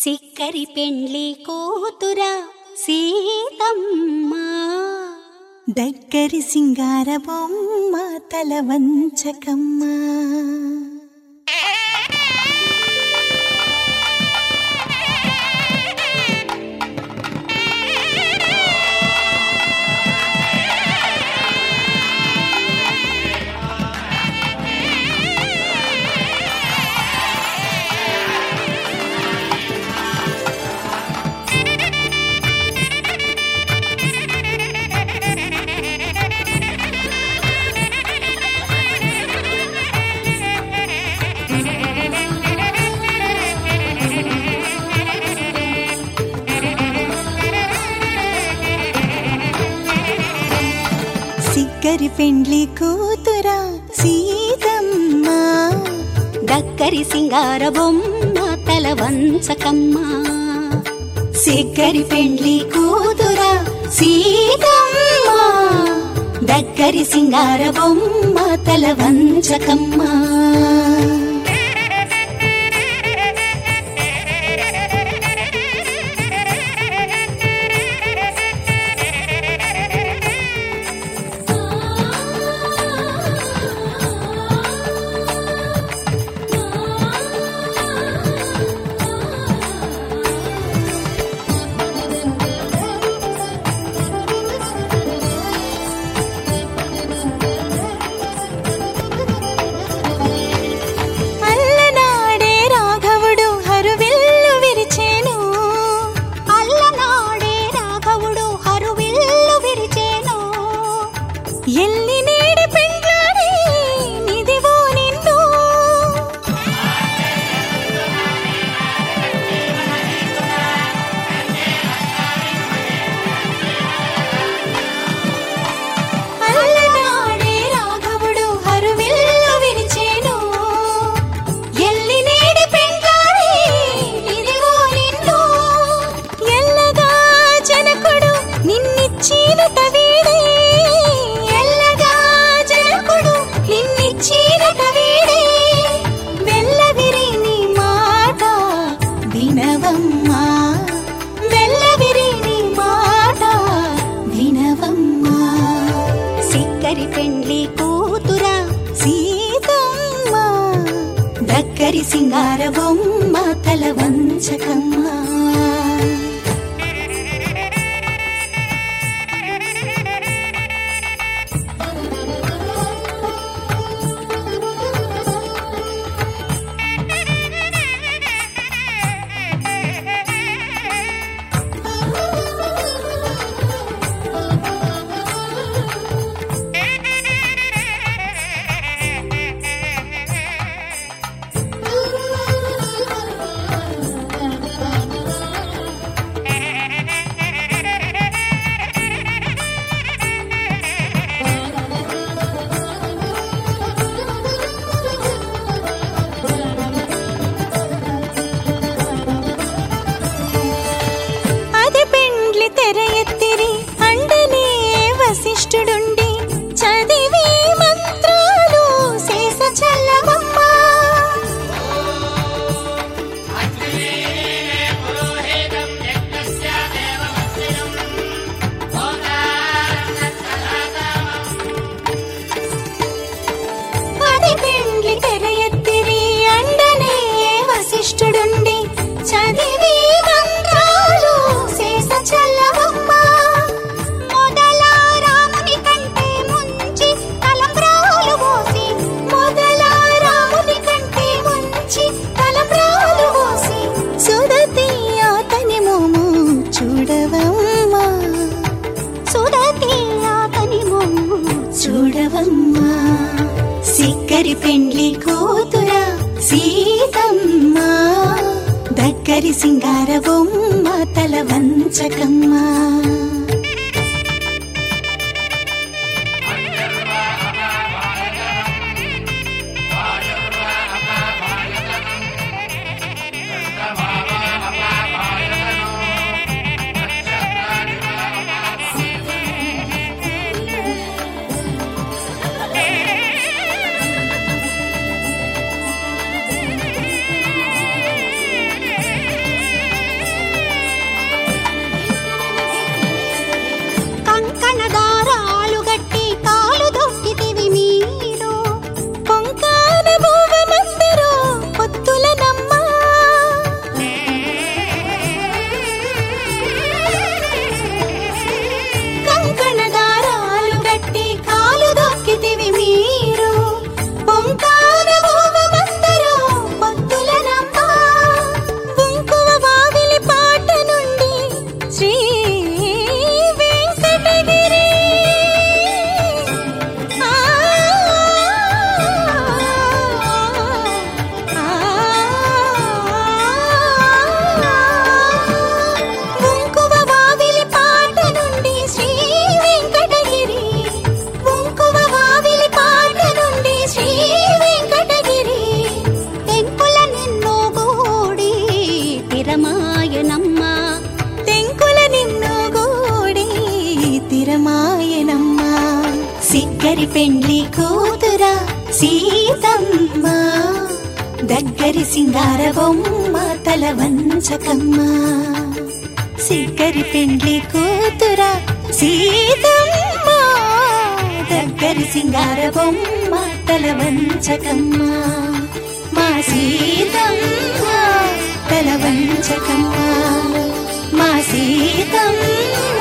సిక్కరి పెండ్లి కూతురా సీతమ్మ దగ్గరి సింగార బొమ్మ తల వంచకమ్మ సిగ్గరి పెండ్లి కూతురా సీతమ్మ దగ్గరి సింగార బొమ్మ తల వంచకమ్మ సిక్కరి పెండ్లి కూతురా సీతమ్మ దగ్గరి సింగార బొమ్మ తల వంచకమ్మ అల్లనాడే రాఘవుడు హరువిల్లు విరిచేను అల్లనాడే రాఘవుడు హరువిల్లు విరిచేను ఎల్లి నేడి పెండ్లాడి నిదివో నిన్ను అల్లనాడే రాఘవుడు హరువిల్లు విరిచేను ఎల్లి నేడి పెండ్లాడి నిదివో నిన్ను ఎల్లగా జనకుడు నిన్నిచ్చిన తవీడే ఎల్లగా జనకుడు నిన్నిచ్చిన తవీడే వెల్లవిరి నీ మాట వినవమ్మా వెల్లవిరి నీ మాట వినవమ్మా సిక్కరి పెండ్లి కూతురా సీతమ్మ దగ్గరి సింగార బొమ్మ తల వంచకమ్మ అది పెండ్లి తెర ఎత్తిరి అండనే వశిష్ఠుడుండి చదివి మంత్రాలు శేష చల్లవమ్మ అది పెండ్లి తెర ఎత్తిరి అండనే వశిష్ఠుడుండి చదివి మంత్రాలు శేష చల్లవమ్మ మొదల రాముని కంటే ముంచి తలంబ్రాలు పోసి మొదల రాముని కంటే ముంచి తలప్రాలు పోసి సుదతి అతని మోము చూడవమ్మా సురతి అతని మొమ్ము చూడవమ్మా సిక్కరి పెండ్లి కూతురా సీతమ్మ దగ్గరి సింగార బొమ్మ తల వంచకమ్మా సిక్కరి స్థిరమాయనమ్మ తెంకుల నిన్ను గూడి తిరమాయనమ్మ సిగ్గరి పెండ్లి కూతురా సీతమ్మ దగ్గరి సింగార బొమ్మ తల వంచకమ్మ సిగ్గరి పెండ్లి కూతురా సీతమ్మ దగ్గరి సింగార బొమ్మ తల వంచకమ్మ మా సీతమ్మ తల వంచకమ్మ మా సీతమ్మ